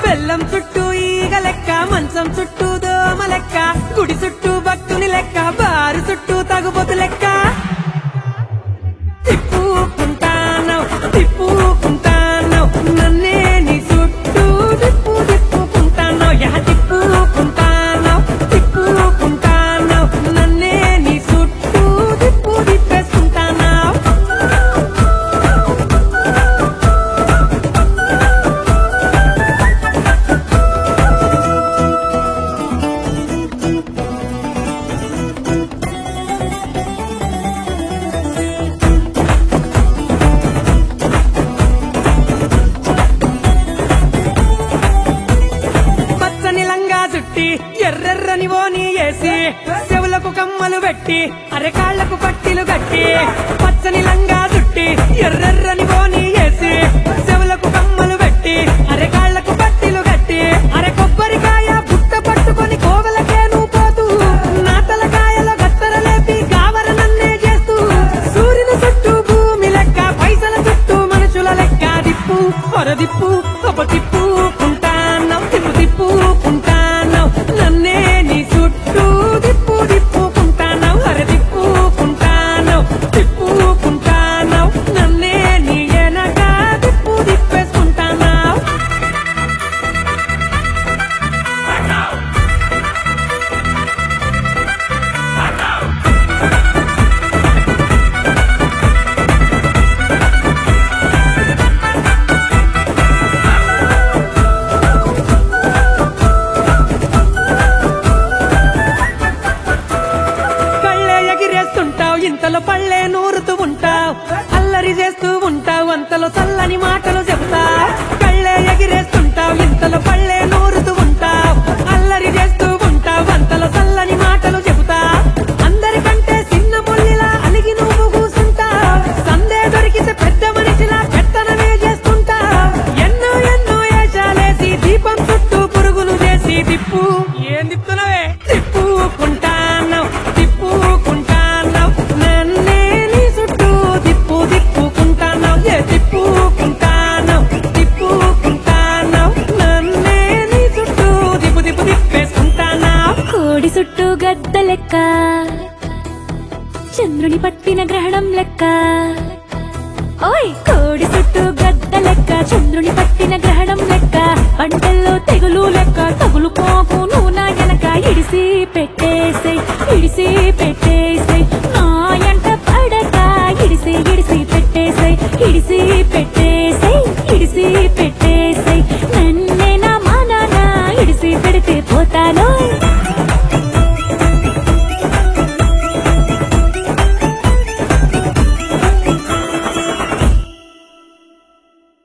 బెల్లం చుట్టూ ఈగ లెక్క మంచం చుట్టూ దోమ లెక్క గుడి చుట్టూ భక్తుని లెక్క బారు చుట్టూ తగుబోతు లెక్క తిప్పుకుంటానవ్ తిప్పుకుంటానవ్ నన్నే నీ చుట్టూ తిప్పు తిప్పుకుంటానవ్ యా తిప్పుకుంటానవ్ తిప్పుకుంటానవ్ నన్నే నీ చుట్టూ తిప్పు తిప్పేసుకుంటానవ్ పచ్చని లంగా చుట్టి ఎర్రెర్రని ఓని వేసి చెవులకు కమ్మలు పెట్టి అరెకాళ్లకు పట్టిలు కట్టి పచ్చని లంగా చుట్టి ఎర్రెర్రని ఓని వేసి చెవులకు కమ్మలు పెట్టి అరెకాళ్లకు పట్టిలు కట్టి అరె కొబ్బరికాయ పుట్ట పట్టుకొని కోవలకే నువ్వు పోతూ నా తలకాయలో గత్తర లేపి గావర నన్నే చేస్తూ సూర్యుని చుట్టూ భూమి లెక్క పైసల చుట్టూ మనుషుల లెక్క దిప్పు పొరదిప్పు ఒక తిప్పుకుంటాను తిప్పు తిప్పుకుంటాను నన్నే నీ చుట్టూ దిప్పు దిప్పుకుంటాను హర తిప్పుకుంటాను తిప్పుకుంటాను నన్నే నీ వెనక దిప్పు తిప్పేసుకుంటాను కళ్ళే ఎగిరేస్తుంటావు ఇంతలో పళ్ళే నూరుతూ ఉంటావు అల్లరి చేస్తూ ఉంటావు అంతలో చల్లని మాటలు చెప్తావు కళ్ళే ఎగిరేస్తుంటావు ఇంతలో పళ్ళే నూరుతూ ఉంటావు అల్లరి చేస్తూ ఉంటావు అంతలో చల్లని మాటలు చెబుతావు అందరికంటే చిన్న ముల్లిలా అలిగి నువ్వు కూసుంటావు సందే దొరికితే పెద్ద మనిషిలా పెత్తనమే చేస్తుంటావు ఎన్నో ఎన్నో ఏషాలేసి దీపం చుట్టూ పురుగులు చేసి తిప్పు ఏం తిప్పుతున్నావే తిప్పుకుంటాను తిప్పుకుంటాను నన్నే నీ చుట్టూ తిప్పు తిప్పుకుంటాను ఏ తిప్పుకుంటాను తిప్పుకుంటాను నన్నే నీ చుట్టూ తిప్పు తిప్పు తిప్పేసుకుంటాను కోడి చుట్టూ గద్ద లెక్క చంద్రుని పట్టిన గ్రహణం లెక్క ఓయ్ కోడి చుట్టూ గద్ద లెక్క చంద్రుని పట్టిన గ్రహణం లెక్క పంటల్లో తెగులు లెక్క తగులు పోకు నువ్వు నా వెనక ఇడిసి పెట్టేసై ఇడిసి పెట్టేసై నా ఎంట పడక ఇడిసి ఇడిసి పెట్టేసై ఇడిసి పెట్టేసై ఇడిసి పెట్టేసై నన్నే నా మానాన ఇడిసి పెడితే పోతానా